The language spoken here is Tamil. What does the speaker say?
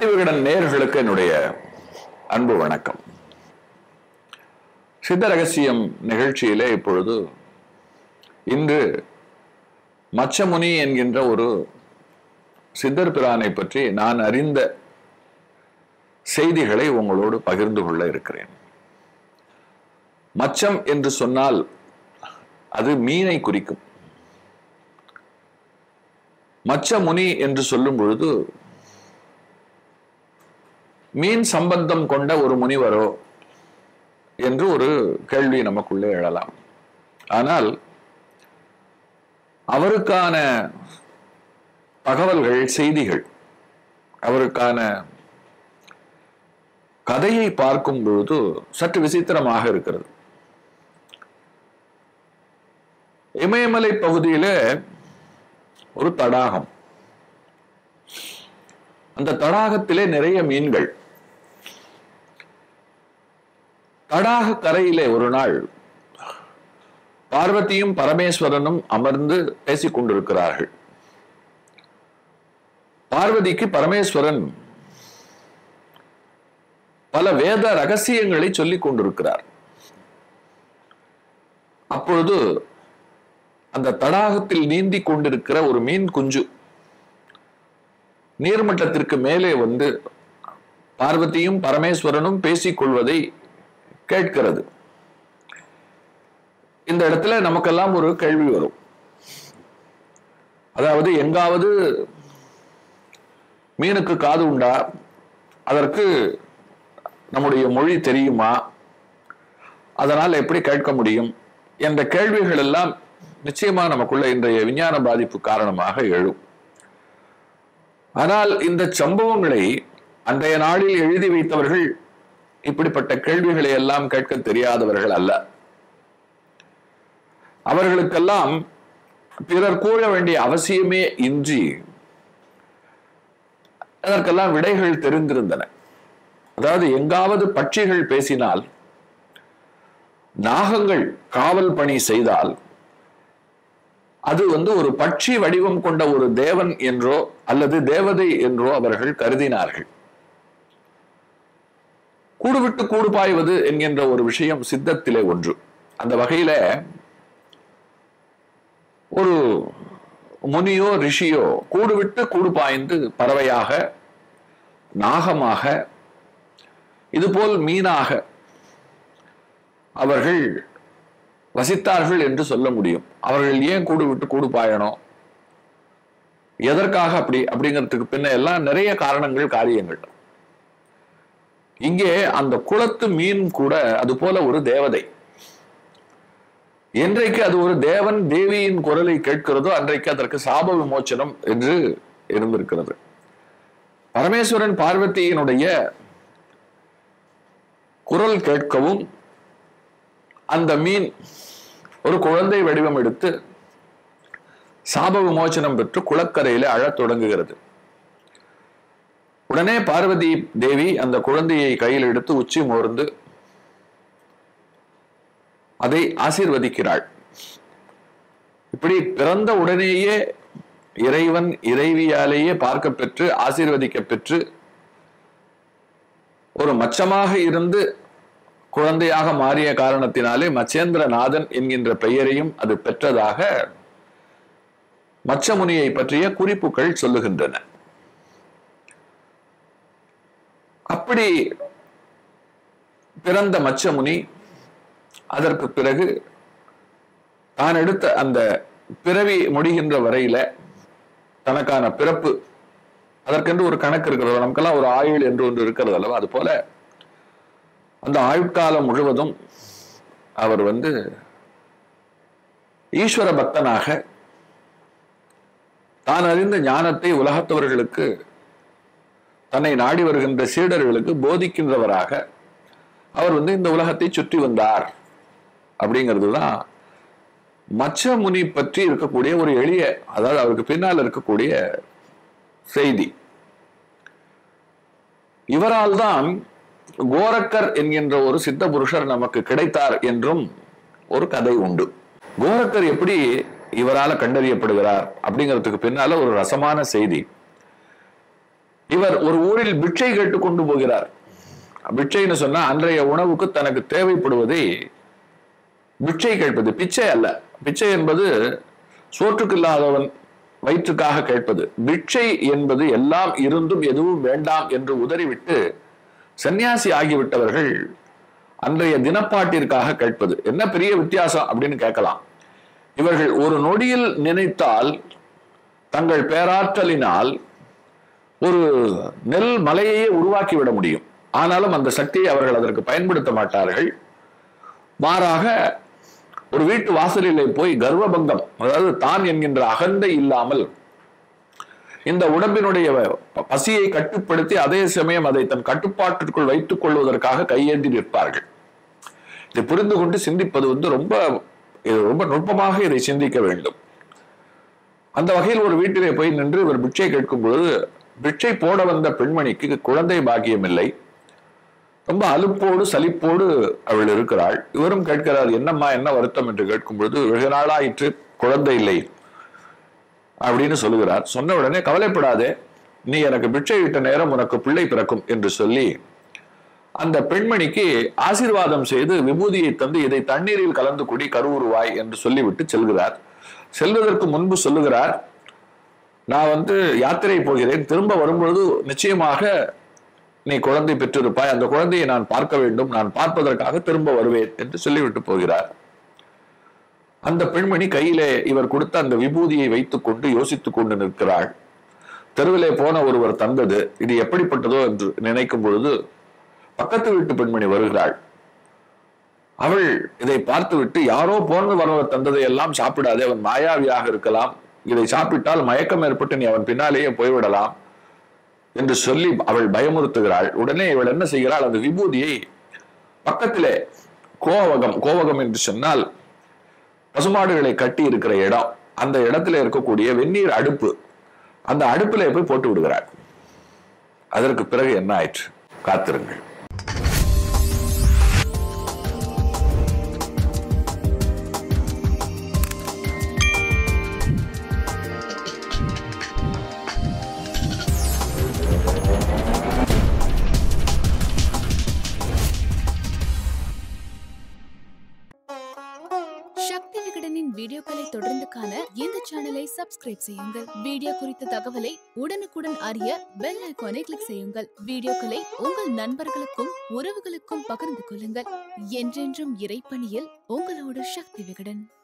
கேள்வி விகடன் நேயர்களுக்கு என்னுடைய அன்பு வணக்கம் சித்த ரகசியம் நிகழ்ச்சியிலே இப்பொழுது இன்று மச்சமுனி என்கின்ற ஒரு சித்தர் பிரானை பற்றி நான் அறிந்த செய்திகளை உங்களோடு பகிர்ந்து கொள்ள இருக்கிறேன் மச்சம் என்று சொன்னால் அது மீனை குறிக்கும் மச்சமுனி என்று சொல்லும் பொழுது மீன் சம்பந்தம் கொண்ட ஒரு முனிவரோ என்று ஒரு கேள்வி நமக்குள்ளே எழலாம் ஆனால் அவருக்கான தகவல்கள் செய்திகள் அவருக்கான கதையை பார்க்கும் பொழுது சற்று விசித்திரமாக இருக்கிறது இமயமலை பகுதியில ஒரு தடாகம் அந்த தடாகத்திலே நிறைய மீன்கள் தடாக கரையிலே ஒரு நாள் பார்வதியும் பரமேஸ்வரனும் அமர்ந்து பேசிக் கொண்டிருக்கிறார்கள் பார்வதிக்கு பரமேஸ்வரன் பல வேத ரகசியங்களை சொல்லிக் கொண்டிருக்கிறார் அப்பொழுது அந்த தடாகத்தில் நீந்தி கொண்டிருக்கிற ஒரு மீன் குஞ்சு நீர்மட்டத்திற்கு மேலே வந்து பார்வதியும் பரமேஸ்வரனும் பேசிக் கொள்வதை கேட்கிறது இந்த இடத்துல நமக்கெல்லாம் ஒரு கேள்வி வரும் அதாவது எங்காவது மீனுக்கு காது உண்டா அதற்கு நம்முடைய மொழி தெரியுமா அதனால் எப்படி கேட்க முடியும் என்ற கேள்விகள் எல்லாம் நிச்சயமா நமக்குள்ள இன்றைய விஞ்ஞான பாதிப்பு காரணமாக எழும் ஆனால் இந்த சம்பவங்களை அன்றைய நாளில் எழுதி வைத்தவர்கள் இப்படிப்பட்ட கேள்விகளை எல்லாம் கேட்க தெரியாதவர்கள் அல்ல அவர்களுக்கெல்லாம் பிறர் கூற வேண்டிய அவசியமே இன்றி அதற்கெல்லாம் விடைகள் தெரிந்திருந்தன அதாவது எங்காவது பட்சிகள் பேசினால் நாகங்கள் காவல் பணி செய்தால் அது வந்து ஒரு பட்சி வடிவம் கொண்ட ஒரு தேவன் என்றோ அல்லது தேவதை என்றோ அவர்கள் கருதினார்கள் கூடுவிட்டு கூடு பாய்வது என்கின்ற ஒரு விஷயம் சித்தத்திலே ஒன்று அந்த வகையில ஒரு முனியோ ரிஷியோ கூடு விட்டு கூடு பாய்ந்து பறவையாக நாகமாக இதுபோல் மீனாக அவர்கள் வசித்தார்கள் என்று சொல்ல முடியும் அவர்கள் ஏன் கூடு விட்டு கூடு பாயணும் எதற்காக அப்படி அப்படிங்கிறதுக்கு பின்ன எல்லாம் நிறைய காரணங்கள் காரியங்கள் இங்கே அந்த குளத்து மீன் கூட அது போல ஒரு தேவதை என்றைக்கு அது ஒரு தேவன் தேவியின் குரலை கேட்கிறதோ அன்றைக்கு அதற்கு சாப விமோச்சனம் என்று இருந்திருக்கிறது பரமேஸ்வரன் பார்வதியினுடைய குரல் கேட்கவும் அந்த மீன் ஒரு குழந்தை வடிவம் எடுத்து சாப விமோச்சனம் பெற்று குளக்கரையில அழத் தொடங்குகிறது உடனே பார்வதி தேவி அந்த குழந்தையை கையில் எடுத்து உச்சி மோர்ந்து அதை ஆசீர்வதிக்கிறாள் இப்படி பிறந்த உடனேயே இறைவன் இறைவியாலேயே பார்க்க பெற்று ஆசீர்வதிக்க பெற்று ஒரு மச்சமாக இருந்து குழந்தையாக மாறிய காரணத்தினாலே மச்சேந்திரநாதன் என்கின்ற பெயரையும் அது பெற்றதாக மச்சமுனியை பற்றிய குறிப்புகள் சொல்லுகின்றன அப்படி பிறந்த மச்சமுனி அதற்கு பிறகு தான் எடுத்த அந்த பிறவி முடிகின்ற வரையில தனக்கான பிறப்பு அதற்கென்று ஒரு கணக்கு இருக்கிறது நமக்கெல்லாம் ஒரு ஆயுள் என்று ஒன்று இருக்கிறது அல்லவா அது போல அந்த ஆயுட்காலம் முழுவதும் அவர் வந்து ஈஸ்வர பக்தனாக தான் அறிந்த ஞானத்தை உலகத்தவர்களுக்கு தன்னை நாடி வருகின்ற சீடர்களுக்கு போதிக்கின்றவராக அவர் வந்து இந்த உலகத்தை சுற்றி வந்தார் அப்படிங்கிறது தான் மச்ச முனி பற்றி இருக்கக்கூடிய ஒரு எளிய அதாவது அவருக்கு பின்னால் இருக்கக்கூடிய செய்தி இவரால் தான் கோரக்கர் என்கின்ற ஒரு சித்த புருஷர் நமக்கு கிடைத்தார் என்றும் ஒரு கதை உண்டு கோரக்கர் எப்படி இவரால கண்டறியப்படுகிறார் அப்படிங்கிறதுக்கு பின்னால ஒரு ரசமான செய்தி இவர் ஒரு ஊரில் பிட்சை கேட்டு கொண்டு போகிறார் பிட்சைன்னு சொன்னா அன்றைய உணவுக்கு தனக்கு தேவைப்படுவதை பிட்சை கேட்பது பிச்சை அல்ல பிச்சை என்பது சோற்றுக்கு இல்லாதவன் வயிற்றுக்காக கேட்பது பிட்சை என்பது எல்லாம் இருந்தும் எதுவும் வேண்டாம் என்று உதறிவிட்டு சன்னியாசி ஆகிவிட்டவர்கள் அன்றைய தினப்பாட்டிற்காக கேட்பது என்ன பெரிய வித்தியாசம் அப்படின்னு கேட்கலாம் இவர்கள் ஒரு நொடியில் நினைத்தால் தங்கள் பேராற்றலினால் ஒரு நெல் மலையையே உருவாக்கி விட முடியும் ஆனாலும் அந்த சக்தியை அவர்கள் அதற்கு பயன்படுத்த மாட்டார்கள் மாறாக ஒரு வீட்டு வாசலிலே போய் கர்வபங்கம் அதாவது தான் என்கின்ற அகந்தை இல்லாமல் இந்த உடம்பினுடைய பசியை கட்டுப்படுத்தி அதே சமயம் அதை தன் கட்டுப்பாட்டிற்குள் வைத்துக் கொள்வதற்காக கையேந்தி நிற்பார்கள் இதை புரிந்து கொண்டு சிந்திப்பது வந்து ரொம்ப இது ரொம்ப நுட்பமாக இதை சிந்திக்க வேண்டும் அந்த வகையில் ஒரு வீட்டிலே போய் நின்று இவர் பிட்சை கேட்கும் பொழுது பிட்சை போட வந்த பெண்மணிக்கு குழந்தை பாக்கியம் இல்லை ரொம்ப அலுப்போடு சலிப்போடு அவள் இருக்கிறாள் இவரும் கேட்கிறார் என்னம்மா என்ன வருத்தம் என்று கேட்கும் பொழுது வெகு நாளாயிற்று குழந்தை இல்லை அப்படின்னு சொல்லுகிறார் சொன்ன உடனே கவலைப்படாதே நீ எனக்கு பிட்சை இட்ட நேரம் உனக்கு பிள்ளை பிறக்கும் என்று சொல்லி அந்த பெண்மணிக்கு ஆசீர்வாதம் செய்து விபூதியை தந்து இதை தண்ணீரில் கலந்து குடி கருவுருவாய் என்று சொல்லிவிட்டு செல்கிறார் செல்வதற்கு முன்பு சொல்லுகிறார் நான் வந்து யாத்திரை போகிறேன் திரும்ப வரும்பொழுது நிச்சயமாக நீ குழந்தை பெற்றிருப்பாய் அந்த குழந்தையை நான் பார்க்க வேண்டும் நான் பார்ப்பதற்காக திரும்ப வருவேன் என்று சொல்லிவிட்டு போகிறார் அந்த பெண்மணி கையிலே இவர் கொடுத்த அந்த விபூதியை வைத்துக் கொண்டு யோசித்துக் கொண்டு நிற்கிறாள் தெருவிலே போன ஒருவர் தந்தது இது எப்படிப்பட்டதோ என்று நினைக்கும் பொழுது பக்கத்து வீட்டு பெண்மணி வருகிறாள் அவள் இதை பார்த்துவிட்டு யாரோ போன வரவர் தந்ததை எல்லாம் சாப்பிடாதே அவன் மாயாவியாக இருக்கலாம் இதை சாப்பிட்டால் மயக்கம் ஏற்பட்டு நீ அவன் பின்னாலேயே போய்விடலாம் என்று சொல்லி அவள் பயமுறுத்துகிறாள் உடனே இவள் என்ன செய்கிறாள் அந்த விபூதியை பக்கத்திலே கோவகம் கோவகம் என்று சொன்னால் பசுமாடுகளை கட்டி இருக்கிற இடம் அந்த இடத்துல இருக்கக்கூடிய வெந்நீர் அடுப்பு அந்த அடுப்பிலே போய் போட்டு விடுகிறாள் அதற்கு பிறகு என்ன ஆயிற்று காத்திருங்கள் சக்தி விகடனின் வீடியோக்களை தொடர்ந்து காண இந்த சேனலை சப்ஸ்கிரைப் செய்யுங்கள் வீடியோ குறித்த தகவலை உடனுக்குடன் அறிய பெல் ஐகானை கிளிக் செய்யுங்கள் வீடியோக்களை உங்கள் நண்பர்களுக்கும் உறவுகளுக்கும் பகிர்ந்து கொள்ளுங்கள் என்றென்றும் இறைப்பணியில் உங்களோட சக்தி விகடன்